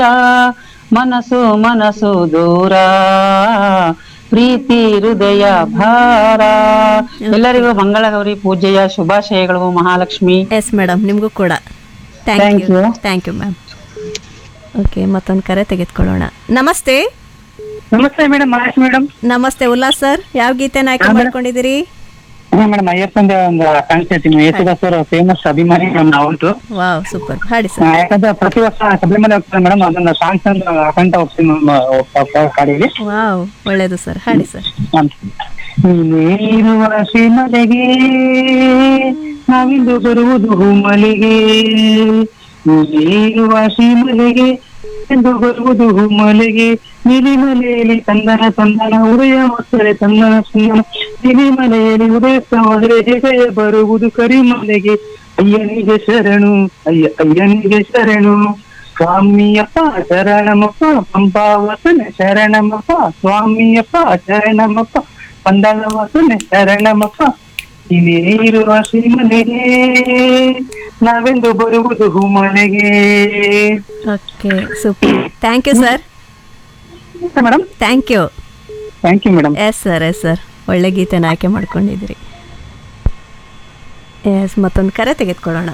ಮನಸ್ಸು ಮನಸ್ಸು ದೂರ ಪ್ರೀತಿ ಹೃದಯ ಭಾರ ಎಲ್ಲರಿಗೂ ಮಂಗಳಗೌರಿ ಪೂಜೆಯ ಶುಭಾಶಯಗಳು ಮಹಾಲಕ್ಷ್ಮಿ ಎಸ್ ಮೇಡಮ್ ನಿಮಗೂ ಕೂಡ thank Thank you you. Thank you ma'am okay ಮತ್ತೊಂದು ಕರೆ ತೆಗೆದುಕೊಳ್ಳೋಣ ನಮಸ್ತೆ ನಮಸ್ತೆ ಮೇಡಮ್ ಮಹೇಶ್ ಮೇಡಮ್ ನಮಸ್ತೆ ಉಲ್ಲಾಸ್ ಸರ್ ಯಾವ ಗೀತೆನ ಆಯ್ಕೆ ಮಾಡ್ಕೊಂಡಿದ್ದೀರಿ ಹಾ ಮೇಡಮ್ ಅಯ್ಯಪ್ಪಂದ ಒಂದು ಕಾಣಿಸ್ತೀನಿ ಯೇಸುದಾಸ್ ಅವರು ಫೇಮಸ್ ಅಭಿಮಾನಿ ಮೇಡಮ್ ನಾವುಂಟು ವಾವ್ ಸೂಪರ್ ಹಾಡಿ ಆ, ಸರ್ ಯಾಕಂದ್ರೆ ಪ್ರತಿ ವರ್ಷ ಶಬರಿಮಲೆ ಹೋಗ್ತಾರೆ ಮೇಡಮ್ ಅದನ್ನ ಸಾಂಗ್ಸ್ ಅಂತ ಹಾಕೊಂತ ಹೋಗ್ತೀನಿ ಮೇಡಮ್ ಕಾಡಿಗೆ ವಾವ್ ಒಳ್ಳೇದು ಸರ್ ಹಾಡಿ ಸರ್ ನೀರುವ ಶ್ರೀಮಲೆಗೆ ನಾವಿಂದು ಬರುವುದು ಮಲೆಗೆ ನೀರುವ ಶ್ರೀಮಲೆಗೆ ಎಂದು ಬರುವುದು ಮಲೆಗೆ ನಿಲಿಮಲೆಯಲ್ಲಿ ತಂದನ ತಂದನ ಉದಯ ಮಕ್ಕಳೇ ತಂದನ ತಂದನ ನಿಲಿಮಲೆಯಲ್ಲಿ ಉದಯ ಹೋದರೆ ಹೇಗೆ ಬರುವುದು ಕರಿಮಲೆಗೆ ಅಯ್ಯನಿಗೆ ಶರಣು ಅಯ್ಯ ಅಯ್ಯನಿಗೆ ಶರಣು ಸ್ವಾಮಿಯಪ್ಪ ಶರಣಮಪ್ಪ ಪಂಪಾವಸನ ಶರಣಮಪ್ಪ ಸ್ವಾಮಿಯಪ್ಪ ಶರಣಮಪ್ಪ ಪಂದಳ ವಾಸನೆ ಶರಣಮಪ್ಪ ನೀನೇ ಇರುವ ಶ್ರೀಮನೆಗೆ ನಾವೆಂದು ಬರುವುದು ಮನೆಗೆ okay super thank you sir madam thank you thank you madam yes sir yes sir ಒಳ್ಳೆ ಗೀತೆನ ಆಯ್ಕೆ ಮಾಡ್ಕೊಂಡಿದ್ದೀರಿ ಎಸ್ ಮತ್ತೊಂದು ಕರೆ ತೆಗೆದುಕೊಳ್ಳೋಣ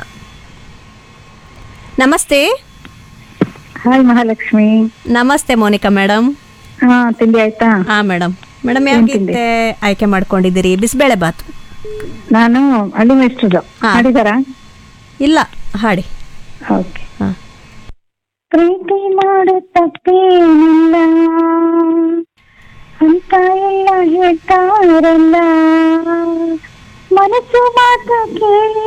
ನಮಸ್ತೆ ಹಾಯ್ ಮಹಾಲಕ್ಷ್ಮಿ ನಮಸ್ತೆ ಮೋನಿಕಾ ಮೇಡಮ್ ಹಾ ತಿಂಡಿ ಆಯ್ತಾ ಹಾಂ ಮೇಡಮ್ ಮೇಡಮ್ ಯಾವ ಏನ್ ತಿಂಡಿ? ಗೀತೆ ಆಯ್ಕೆ ಮಾಡ್ಕೊಂಡಿದ್ದೀರಿ ಬಿಸಿಬೇಳೆ ಬಾತ್ ನಾನು ಹಳ್ಳಿ ಮೇಸ್ಟ್ರದು ಹಾ. ಹಾಡಿದಾರಾ ಇಲ್ಲ ಹಾಡಿ ಓಕೆ ಹಾಂ ಪ್ರೀತಿ ಮಾಡು ತಪ್ಪೇನಿಲ್ಲ ಅಂತ ಎಲ್ಲ ಹೇಳ್ತಾರಲ್ಲ ಮನಸ್ಸು ಮಾತು ಕೇಳಿ